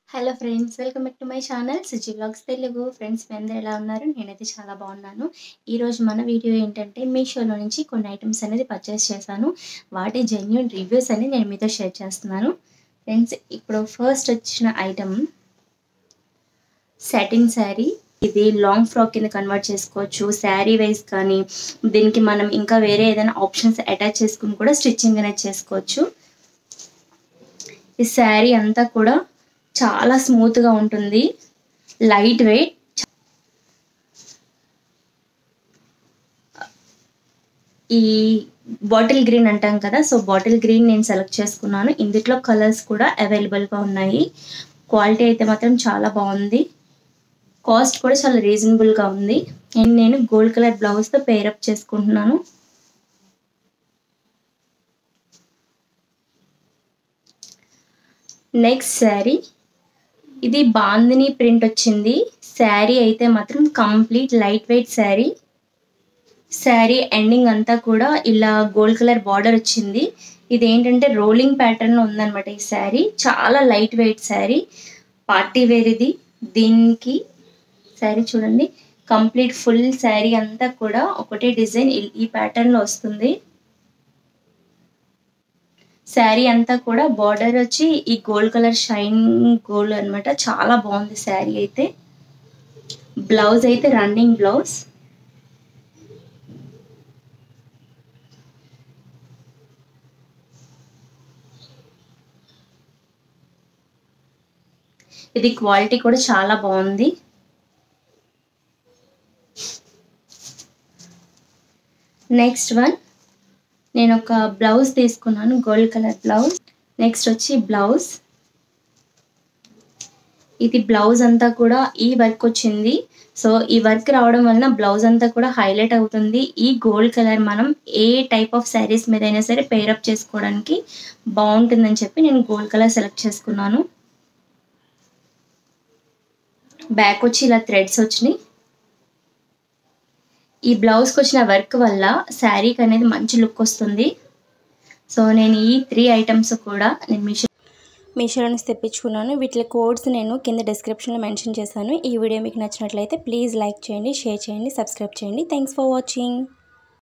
hello friends welcome back to my channel Suji vlogs Telugu friends మీ అందరూ ఎలా ఉన్నారు నేనైతే చాలా బాగున్నాను ఈరోజు మన వీడియో ఏంటంటే మీషోలో నుంచి కొన్ని ఐటమ్స్ అనేది పర్చేస్ చేశాను వాటి జెన్యున్ రివ్యూస్ అనేది నేను మీతో షేర్ చేస్తున్నాను ఫ్రెండ్స్ ఇప్పుడు ఫస్ట్ వచ్చిన ఐటమ్ సాటిన్ శారీ ఇది లాంగ్ ఫ్రాక్ కింద కన్వర్ట్ చేసుకోవచ్చు శారీ వైజ్ కానీ దీనికి మనం ఇంకా వేరే ఏదైనా ఆప్షన్స్ అటాచ్ చేసుకుని కూడా స్టిచ్చింగ్ అనేది చేసుకోవచ్చు ఈ శారీ అంతా కూడా చాలా స్మూత్గా ఉంటుంది లైట్ వెయిట్ ఈ బాటిల్ గ్రీన్ అంటాం కదా సో బాటిల్ గ్రీన్ నేను సెలెక్ట్ చేసుకున్నాను ఇందులో కలర్స్ కూడా అవైలబుల్గా ఉన్నాయి క్వాలిటీ అయితే మాత్రం చాలా బాగుంది కాస్ట్ కూడా చాలా రీజనబుల్గా ఉంది అండ్ నేను గోల్డ్ కలర్ బ్లౌజ్తో పేరప్ చేసుకుంటున్నాను నెక్స్ట్ శారీ ఇది బాందిని ప్రింట్ వచ్చింది శారీ అయితే మాత్రం complete light weight sari sari ending అంతా కూడా ఇలా గోల్డ్ కలర్ బార్డర్ వచ్చింది ఇది ఏంటంటే రోలింగ్ ప్యాటర్న్లో ఉందన్నమాట ఈ శారీ చాలా light weight sari party wear ఇది దీనికి శారీ చూడండి కంప్లీట్ ఫుల్ శారీ అంతా కూడా ఒకటే డిజైన్ ఈ ప్యాటర్న్లో వస్తుంది శారీ అంతా కూడా బార్డర్ వచ్చి ఈ గోల్డ్ కలర్ షైన్ గోల్డ్ అనమాట చాలా బాగుంది శారీ అయితే బ్లౌజ్ అయితే రన్నింగ్ బ్లౌజ్ ఇది క్వాలిటీ కూడా చాలా బాగుంది నెక్స్ట్ వన్ నేను ఒక బ్లౌజ్ తీసుకున్నాను గోల్డ్ కలర్ బ్లౌజ్ నెక్స్ట్ వచ్చి బ్లౌజ్ ఇది బ్లౌజ్ అంతా కూడా ఈ వర్క్ వచ్చింది సో ఈ వర్క్ రావడం వలన బ్లౌజ్ అంతా కూడా హైలైట్ అవుతుంది ఈ గోల్డ్ కలర్ మనం ఏ టైప్ ఆఫ్ శారీస్ మీద అయినా సరే పేరప్ చేసుకోవడానికి బాగుంటుందని చెప్పి నేను గోల్డ్ కలర్ సెలెక్ట్ చేసుకున్నాను బ్యాక్ వచ్చి ఇలా థ్రెడ్స్ వచ్చినాయి ఈ బ్లౌజ్కి వచ్చిన వర్క్ వల్ల శారీకి అనేది మంచి లుక్ వస్తుంది సో నేను ఈ త్రీ ఐటమ్స్ కూడా నేను మీషో మీషోలో నుంచి తెప్పించుకున్నాను వీటి కోడ్స్ నేను కింద డిస్క్రిప్షన్లో మెన్షన్ చేశాను ఈ వీడియో మీకు నచ్చినట్లయితే ప్లీజ్ లైక్ చేయండి షేర్ చేయండి సబ్స్క్రైబ్ చేయండి థ్యాంక్స్ ఫర్ వాచింగ్